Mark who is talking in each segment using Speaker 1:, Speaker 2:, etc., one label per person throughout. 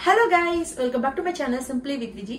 Speaker 1: Hello guys welcome back to my channel simply with Viji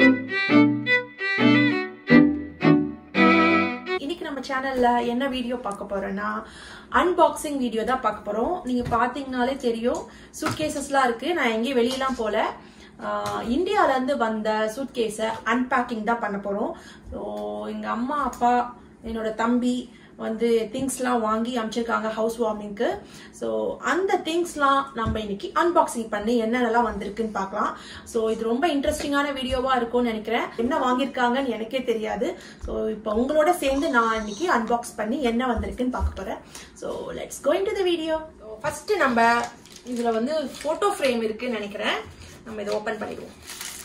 Speaker 1: இன்னைக்கு நம்ம சேனல்ல என்ன வீடியோ பார்க்க போறோம்னா அன்பாக்சிங் வீடியோ தான் பார்க்க போறோம் நீங்க பாத்தீங்கனாலே தெரியும் சூட் கேசஸ்லாம் இருக்கு நான் எங்கேயும் வெளியெல்லாம் போல ஆஹ் இந்தியால இருந்து வந்த சூட் கேஸை அன்பேக்கிங் தான் பண்ண போறோம் ஸோ எங்க அம்மா அப்பா என்னோட தம்பி வந்து திங்ஸ்லாம் வாங்கி அமைச்சிருக்காங்க ஹவுஸ் வார்மிங்க்கு ஸோ அந்த திங்ஸ்லாம் நம்ம இன்னைக்கு அன்பாக்சிங் பண்ணி என்னென்னலாம் வந்திருக்குன்னு பார்க்கலாம் ஸோ இது ரொம்ப இன்ட்ரெஸ்டிங்கான வீடியோவாக இருக்கும்னு நினைக்கிறேன் என்ன வாங்கியிருக்காங்கன்னு எனக்கே தெரியாது ஸோ இப்போ உங்களோட சேர்ந்து நான் இன்னைக்கு அன்பாக்ஸ் பண்ணி என்ன வந்திருக்குன்னு பார்க்க போகிறேன் so let's going to the video first நம்ம இதில் வந்து ஃபோட்டோ ஃப்ரேம் இருக்குன்னு நினைக்கிறேன் நம்ம இதை ஓப்பன் பண்ணிடுவோம்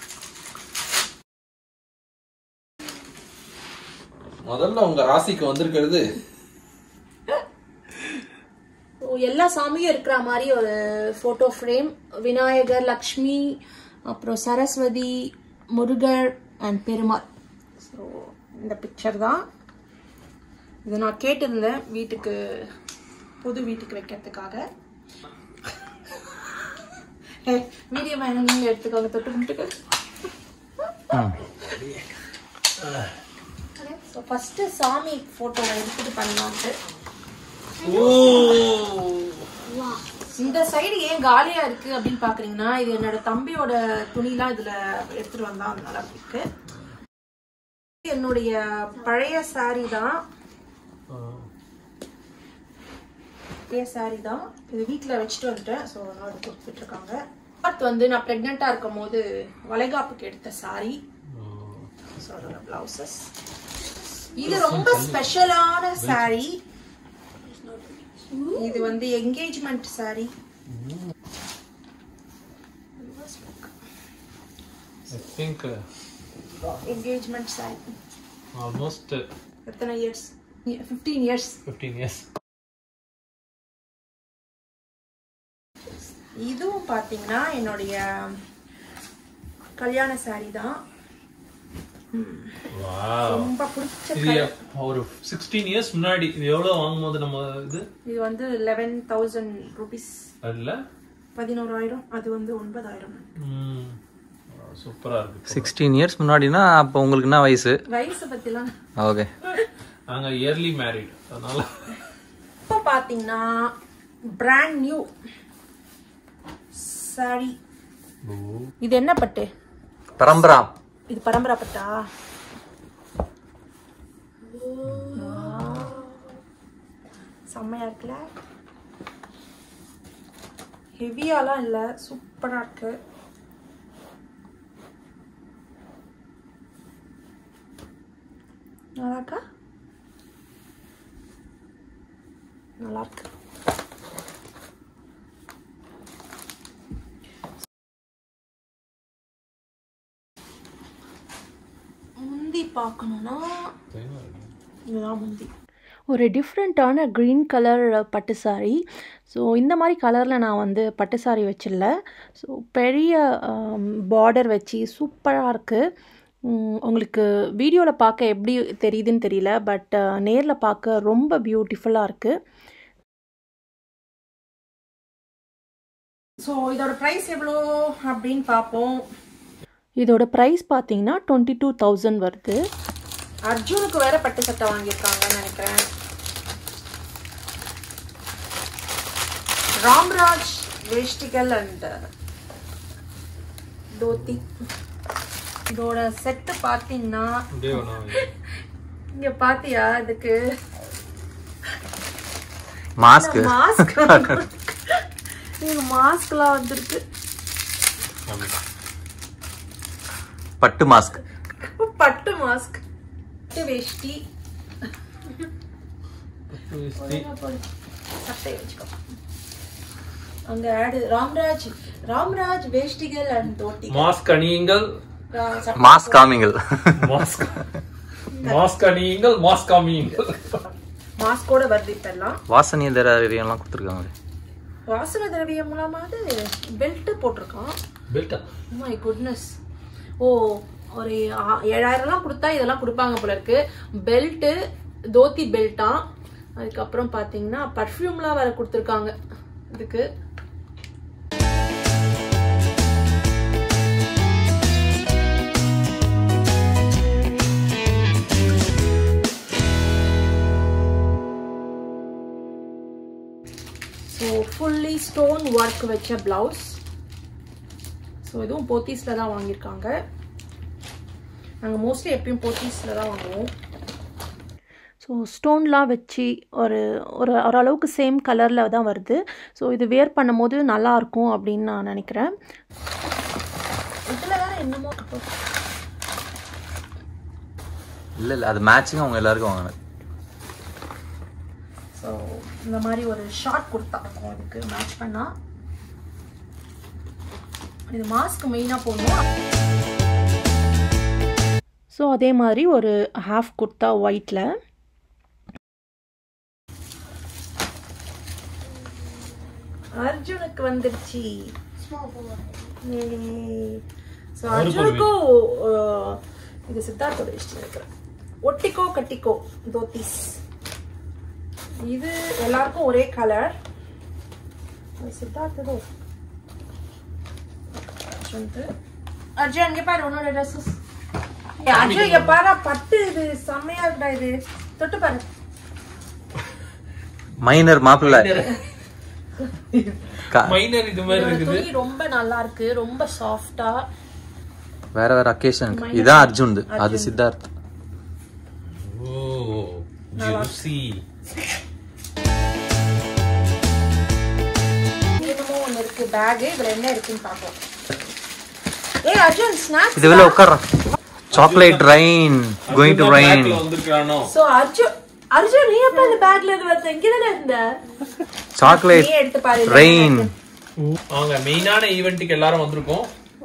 Speaker 2: முதல்ல உங்க ராசிக்கு வந்திருக்கிறது
Speaker 1: ஸோ எல்லா சாமியும் இருக்கிற மாதிரி ஒரு ஃபோட்டோ ஃப்ரேம் விநாயகர் லக்ஷ்மி அப்புறம் சரஸ்வதி முருகர் அண்ட் பெருமாள் ஸோ இந்த பிக்சர் தான் இதை நான் கேட்டிருந்தேன் வீட்டுக்கு புது வீட்டுக்கு வைக்கிறதுக்காக வீடியோ மேன நீங்கள் எடுத்துக்கோங்க தொட்டு கும்பிட்டுக்கு ஸோ ஃபஸ்ட்டு சாமி ஃபோட்டோ எடுத்துட்டு பண்ணலான்ட்டு இந்த சைடு ஏன் காலியா இருக்கு அப்படின்னு பாக்குறீங்கன்னா இது என்னோட தம்பியோட துணிலாம் இதுல எடுத்துட்டு வந்தா அதனால அப்படி இருக்கு என்னுடைய பழைய சாரி தான் பழைய சாரி தான் இது வீட்ல வச்சுட்டு வந்துட்டேன் ஸோ அதனால அது கொடுத்துட்டு இருக்காங்க அடுத்து வந்து நான் பிரெக்னெண்டா இருக்கும் போது வளைகாப்புக்கு எடுத்த சாரி ஸோ அதோட பிளவுசஸ் இது ரொம்ப ஸ்பெஷலான சாரி இது வந்து engagement sari
Speaker 3: I think uh,
Speaker 1: engagement sari
Speaker 3: almost uh,
Speaker 1: எத்தனை இயர்ஸ் ஃபிஃப்டீன் இயர்ஸ்
Speaker 3: 15 years.
Speaker 1: இதுவும் பார்த்தீங்கன்னா என்னுடைய கல்யாண சாரி தான்
Speaker 3: Wow.
Speaker 1: ரொம்ப பிடிச்ச
Speaker 3: இது ஒரு 16 இயர்ஸ் முன்னாடி இது எவ்வளவு வாங்கும்போது நம்ம இது
Speaker 1: இது வந்து லெவன் தௌசண்ட் ருபீஸ்
Speaker 3: அதுல
Speaker 1: பதினோராயிரம் அது வந்து ஒன்பதாயிரம்
Speaker 3: சூப்பரா இருக்கு
Speaker 4: சிக்ஸ்டீன் இயர்ஸ் முன்னாடினா அப்போ உங்களுக்கு என்ன வயசு
Speaker 1: வயசை பத்திலாம்
Speaker 4: ஓகே
Speaker 3: நாங்க இயர்லி மேரிட் அதனால
Speaker 1: இப்போ பார்த்தீங்கன்னா பிராண்ட் நியூ சாரி இது என்ன பட்டு
Speaker 4: பரம்பரா
Speaker 1: இது பரம்பரா பட்டா செம்மையா இருக்குல்ல ஹெவியாலாம் இல்லை சூப்பரா இருக்கு நல்லா இருக்கா நல்லா இருக்கு முந்தி பார்க்கணும்னா இதுதான் முந்தி ஒரு டிஃப்ரெண்ட்டான க்ரீன் கலர் பட்டு சாரி ஸோ இந்த மாதிரி கலரில் நான் வந்து பட்டு சாரி வச்சிடல ஸோ பெரிய பார்டர் வச்சு சூப்பராக இருக்குது உங்களுக்கு வீடியோவில் பார்க்க எப்படி தெரியுதுன்னு தெரியல பட் நேரில் பார்க்க ரொம்ப பியூட்டிஃபுல்லாக இருக்குது ஸோ இதோட ப்ரைஸ் எவ்வளோ அப்படின்னு பார்ப்போம் இதோட ப்ரைஸ் பார்த்தீங்கன்னா டுவெண்ட்டி டூ தௌசண்ட் வருது அர்ஜுனுக்கு வேற பட்டு சட்டை வாங்கியிருக்காங்கன்னு நினைக்கிறேன் ராம்ராஜ் வேஷ்டிகள் அண்ட் தோத்தி இதோட செட்டு பார்த்தீங்கன்னா
Speaker 3: அப்படியே வேணா வை.
Speaker 1: இங்க பாத்தியா இதுக்கு
Speaker 4: மாஸ்க்கு
Speaker 1: மாஸ்க் இது மாஸ்க்லாம் வந்திருக்கு
Speaker 3: ஆமா.
Speaker 4: பட்டு மாஸ்க்
Speaker 1: பட்டு மாஸ்க் பட்டு வேஷ்டி
Speaker 3: வேஷ்டி.
Speaker 1: சட்டை வச்சுக்கோ அங்க ஆடு ராம்ராஜ் ராம்ராஜ் வேஷ்டிகள் அண்ட் தோட்டி
Speaker 3: மாஸ்க் அணியுங்கள்
Speaker 4: மாஸ்க் காமிங்கள்
Speaker 3: மாஸ்க் மாஸ்க் அணியுங்கள் மாஸ்க் காமியுங்கள்
Speaker 1: மாஸ்கோட வருது இப்பெல்லாம்
Speaker 4: வாசனை திரவியம்லாம் கொடுத்துருக்காங்க
Speaker 1: வாசன திரவியம் மூலமாவது பெல்ட் போட்டிருக்கான்
Speaker 3: பெல்ட்டா
Speaker 1: மை குட்னஸ் ஓ ஒரு ஆ- ஏழாயிரம்லாம் கொடுத்தா இதெல்லாம் கொடுப்பாங்க போல இருக்கு பெல்ட்டு தோத்தி பெல்ட்டாம் அதுக்கப்புறம் பார்த்தீங்கன்னா பர்ஃப்யூம்லாம் வேற கொடுத்துருக்காங்க இதுக்கு ஸ்டோன் ஒர்க் வச்ச பிளவுஸ் ஸோ இதுவும் போத்தீஸில் தான் வாங்கியிருக்காங்க நாங்கள் மோஸ்ட்லி எப்பயும் போத்தீஸில் தான் வாங்குவோம் ஸோ ஸ்டோன்லாம் வச்சு ஒரு ஒரு ஓரளவுக்கு சேம் கலரில் தான் வருது ஸோ இது வேர் பண்ணும்போது நல்லா இருக்கும் அப்படின்னு நான் நினைக்கிறேன் இதில் வேற என்னமோ இருக்கு.
Speaker 4: இல்ல இல்ல அது மேட்சிங் அவங்க எல்லாருக்கும் வாங்கினது
Speaker 1: ஸோ இந்த மாதிரி ஒரு ஷார்ட் குர்த்தா இருக்கும் அதுக்கு மேட்ச் பண்ணா இது மாஸ்க் மெயினாக போடணும் ஸோ அதே மாதிரி ஒரு ஹாஃப் குர்த்தா ஒயிட்டில் அர்ஜுனுக்கு வந்துருச்சு ஸோ அர்ஜுனுக்கும் அஹ், இது சித்தார்த்தோட இஷ்டம் இருக்கிறேன் ஒட்டிக்கோ கட்டிக்கோ தோத்திஸ் இது எல்லாருக்கும் ஒரே கலர் சித்தார்த்ததோ அர்ஜுன் அர்ஜுன் இங்க பாரு உன்னோட ட்ரெஸ்ஸஸ் அர்ஜுன் இங்க பாரு பட்டு இது செம்மையா இருக்குடா இது தொட்டு பாரு
Speaker 4: மைனர் மாப்பிள்ள கா-
Speaker 3: மைனர் இது மாதிரி
Speaker 1: இதோட
Speaker 3: இருக்குது
Speaker 1: துணி ரொம்ப நல்லா இருக்கு ரொம்ப சாஃப்டா
Speaker 4: வேற வேற அக்கேஷனுக்கு இதான் அர்ஜுன் அது சித்தார்த்
Speaker 3: ஓ ஜூசி
Speaker 1: என்னமோ ஒண்ணு இருக்கு பேக் இதுல என்ன இருக்குன்னு பாப்போம் ஏய் அர்ஜுன் ஸ்நாக்ஸ்
Speaker 4: இது வெளில உட்கார chocolate rain going to rain
Speaker 3: வந்திருக்கானோ
Speaker 1: சோ அர்ஜுன் அர்ஜுன் நீ எப்ப இந்த பேக்ல இருந்து வந்த இங்க தானே இருந்த
Speaker 4: சாக்லேட்
Speaker 1: நீ எடுத்து பாரு இந்த
Speaker 4: ரெயின்
Speaker 3: அவங்க மெயினான ஈவெண்ட்டுக்கு எல்லாரும் வந்திருக்கோம்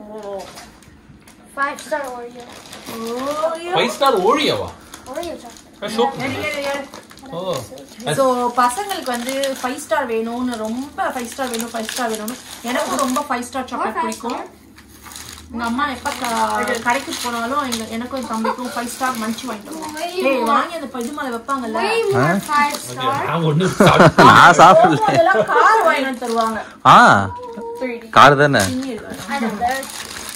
Speaker 5: Five star Oreo.
Speaker 3: Five star ஓழியவா
Speaker 5: Oreo chocolate.
Speaker 3: ஷோப் ஓ
Speaker 1: ஸோ பசங்களுக்கு வந்து ஃபைவ் ஸ்டார் வேணும்னு ரொம்ப ஃபைவ் ஸ்டார் வேணும் ஃபைவ் ஸ்டார் வேணும்னு எனக்கும் ரொம்ப ஃபைவ் ஸ்டார் சாக்லேட் பிடிக்கும் எங்க அம்மா எப்ப க- கடைக்கு போனாலும் எங்க எனக்கும் என் தம்பிக்கும் ஃபைவ் ஸ்டார் மன்ச்சு வாங்கிட்டு வருவாங்க ஏய் வாங்கி அந்த இது மேல வைப்பாங்கல்ல
Speaker 5: Way more five star.
Speaker 3: நான் ஒண்ணு சாப்பிட்டு
Speaker 4: நான் சாப்பிடல
Speaker 1: அதெல்லாம் கார் வாங்கி வந்து தருவாங்க
Speaker 4: ஆ கார் தானே
Speaker 1: சின்னி இருக்கு.
Speaker 5: I know that.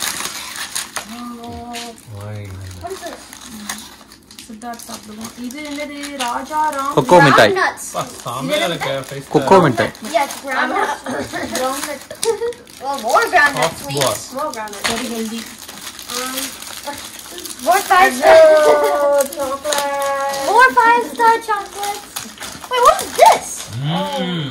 Speaker 1: சித்தார்த் சாப்பிடுவோம் இது என்னது ராஜா ராம்
Speaker 4: கொக்கோ மிட்டாய்
Speaker 5: Nuts.
Speaker 3: சாமியா இருக்க ஃபைவ்
Speaker 4: கொக்கோ மிட்டாய்
Speaker 5: Yes, groundnuts. Groundnut. well, more groundnut
Speaker 3: Soft
Speaker 5: sweets.
Speaker 3: bar.
Speaker 5: More groundnut.
Speaker 1: Very healthy
Speaker 5: Um, more five star. more five star chocolates. Wait, what is this?
Speaker 3: ம்.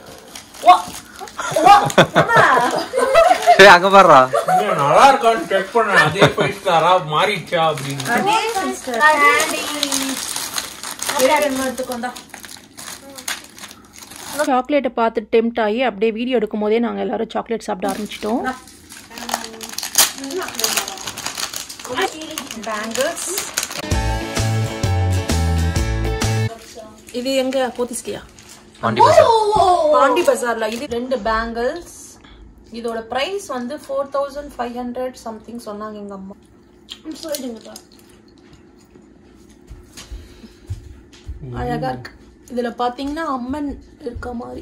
Speaker 4: சரி அங்க பாடுறா
Speaker 3: இது நல்லா இருக்கான்னு செக் பண்ண அதே ஃபைவ் ஸ்டாரா மாறிடுச்சா அப்படின்னு
Speaker 1: அதே சிஸ்டர் சாக்லேட்டை பார்த்து டெம்ட் ஆகி அப்படியே வீடியோ எடுக்கும் போதே நாங்கள் எல்லாரும் சாக்லேட் சாப்பிட ஆரம்பிச்சிட்டோம் பேங்கிள்ஸ் இது எங்க போத்திஸ்லியா
Speaker 4: பாண்டி பஜார்
Speaker 1: பாண்டி பஜார்ல இது ரெண்டு பேங்கிள்ஸ் இதோட பிரைஸ் வந்து four thousand five hundred something சொன்னாங்க எங்க அம்மா
Speaker 5: I'm sliding with that.
Speaker 1: அழகா இருக்கு இதுல பாத்தீங்கன்னா அம்மன் இருக்க மாதிரி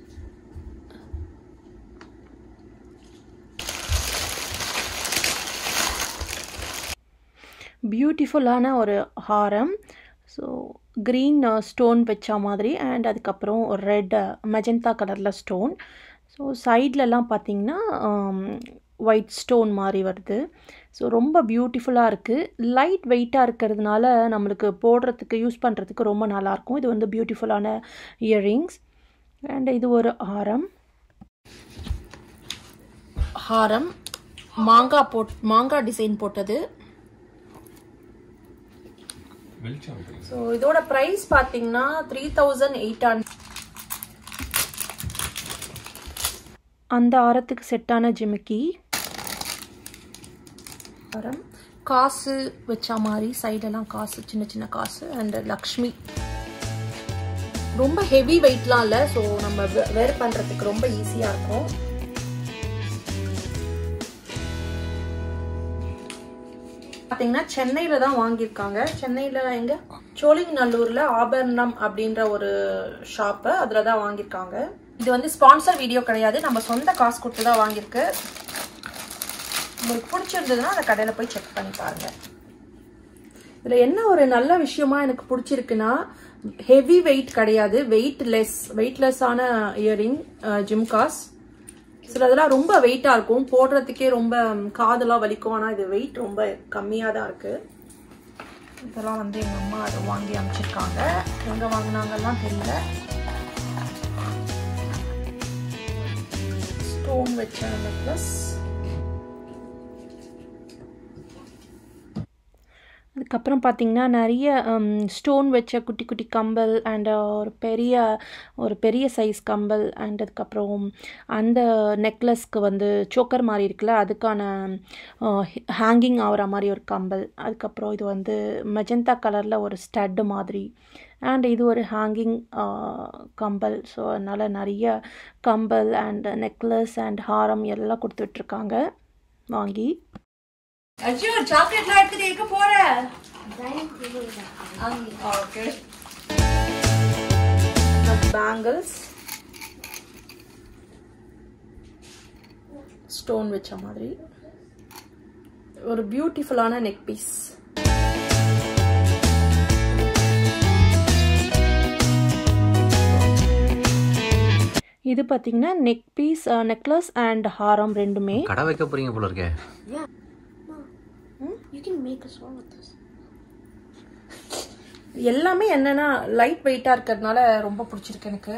Speaker 1: பியூட்டிஃபுல்லான ஒரு ஹாரம் ஸோ க்ரீன் ஸ்டோன் வச்ச மாதிரி அண்ட் அதுக்கப்புறம் ஒரு ரெட் மெஜந்தா கலரில் ஸ்டோன் ஸோ சைட்லலாம் பார்த்தீங்கன்னா ஒயிட் ஸ்டோன் மாதிரி வருது ஸோ ரொம்ப பியூட்டிஃபுல்லாக இருக்குது லைட் வெயிட்டாக இருக்கிறதுனால நம்மளுக்கு போடுறதுக்கு யூஸ் பண்ணுறதுக்கு ரொம்ப நல்லாயிருக்கும் இது வந்து பியூட்டிஃபுல்லான இயரிங்ஸ் அண்ட் இது ஒரு ஹாரம் ஹாரம் மாங்காய் போட் மாங்காய் டிசைன் போட்டது
Speaker 3: வெளிச்சம்
Speaker 1: ஸோ இதோட ப்ரைஸ் பார்த்தீங்கன்னா த்ரீ தௌசண்ட் எயிட் ஹண்ட்ரட் அந்த ஆரத்துக்கு செட்டான ஜிமிக்கி ஆரம் காசு வச்ச மாதிரி சைடெல்லாம் காசு சின்ன சின்ன காசு அண்ட் லக்ஷ்மி ரொம்ப ஹெவி வெயிட்லாம் இல்லை ஸோ நம்ம வேர் பண்ணுறதுக்கு ரொம்ப ஈஸியாக இருக்கும் பார்த்தீங்கன்னா சென்னையில் தான் வாங்கியிருக்காங்க சென்னையில் எங்க சோழிங்கநல்லூரில் ஆபரணம் அப்படின்ற ஒரு ஷாப்பு அதில் தான் வாங்கியிருக்காங்க இது வந்து ஸ்பான்சர் வீடியோ கிடையாது நம்ம சொந்த காசு கொடுத்து தான் வாங்கியிருக்கு உங்களுக்கு பிடிச்சிருந்ததுன்னா அந்த கடையில் போய் செக் பண்ணி பாருங்க இதில் என்ன ஒரு நல்ல விஷயமா எனக்கு பிடிச்சிருக்குன்னா ஹெவி வெயிட் கிடையாது வெயிட் லெஸ் வெயிட்லெஸ்ஸான இயரிங் ஜிம்காஸ் சிலதெல்லாம் ரொம்ப வெயிட்டா இருக்கும் போடுறதுக்கே ரொம்ப காதெல்லாம் வலிக்கும் ஆனா இது வெயிட் ரொம்ப கம்மியா தான் இருக்கு இதெல்லாம் வந்து எங்க அம்மா அதை வாங்கி அமைச்சிருக்காங்க எங்க வாங்கினாங்கலாம் தெரியல ஸ்டோன் வச்ச நெக்லஸ் அதுக்கப்புறம் பார்த்தீங்கன்னா நிறைய ஸ்டோன் வச்ச குட்டி குட்டி கம்பல் அண்ட் ஒரு பெரிய ஒரு பெரிய சைஸ் கம்பல் அண்ட் அதுக்கப்புறம் அந்த நெக்லஸ்க்கு வந்து சோக்கர் மாதிரி இருக்குல்ல அதுக்கான ஹேங்கிங் ஆகிற மாதிரி ஒரு கம்பல் அதுக்கப்புறம் இது வந்து மெஜந்தா கலரில் ஒரு ஸ்டட்டு மாதிரி அண்ட் இது ஒரு ஹேங்கிங் கம்பல் ஸோ அதனால் நிறைய கம்பல் அண்ட் நெக்லஸ் அண்ட் ஹாரம் எல்லாம் கொடுத்துட்ருக்காங்க வாங்கி அர்ஜுன் சாக்லேட்லாம் எடுத்துட்டு எங்க போற ஓகே பேங்கிள்ஸ் ஸ்டோன் வச்ச மாதிரி ஒரு பியூட்டிஃபுல்லான நெக் பீஸ் இது பார்த்தீங்கன்னா நெக் பீஸ் நெக்லஸ் அண்ட் ஹாரம் ரெண்டுமே
Speaker 4: கடை வைக்க போறீங்க போல இருக்கே
Speaker 5: You can make a song with this.
Speaker 1: எல்லாமே என்னன்னா லைட் வெயிட்டாக இருக்கிறதுனால ரொம்ப பிடிச்சிருக்கு எனக்கு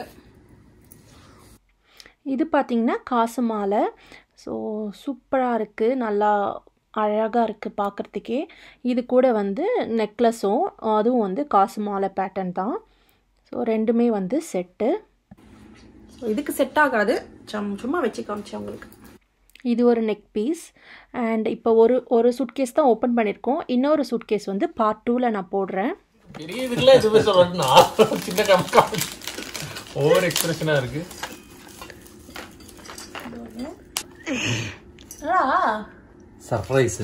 Speaker 1: இது பார்த்தீங்கன்னா காசு மாலை ஸோ சூப்பராக இருக்குது நல்லா அழகாக இருக்குது பார்க்குறதுக்கே இது கூட வந்து நெக்லஸும் அதுவும் வந்து காசு மாலை பேட்டர்ன் தான் ஸோ ரெண்டுமே வந்து செட்டு ஸோ இதுக்கு செட் ஆகாது சம் சும்மா வச்சு காமிச்சேன் உங்களுக்கு இது ஒரு நெக் பீஸ் அண்ட் இப்போ ஒரு ஒரு சூட்கேஸ் தான் ஓப்பன் பண்ணியிருக்கோம் இன்னொரு சூட்கேஸ் வந்து பார்ட் டூவில் நான் போடுறேன்
Speaker 3: பெரிய இதுக்குள்ள எதுவுமே சொல்றேன்னா சின்ன கம்கா ஓவர் எக்ஸ்பிரஷனா இருக்கு
Speaker 4: சர்ப்ரைஸ்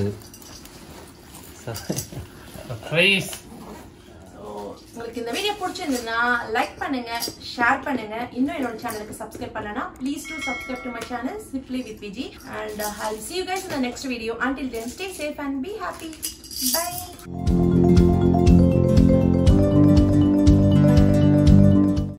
Speaker 3: ரைஸ்
Speaker 1: உங்களுக்கு இந்த வீடியோ பிடிச்சிருந்ததுன்னா லைக் பண்ணுங்க ஷேர் பண்ணுங்க இன்னும் என்னோட சேனலுக்கு சப்ஸ்கிரைப் பண்ணலனா please to subscribe to my channel simply with Viji and I see you guys in the next video until then stay safe and be happy bye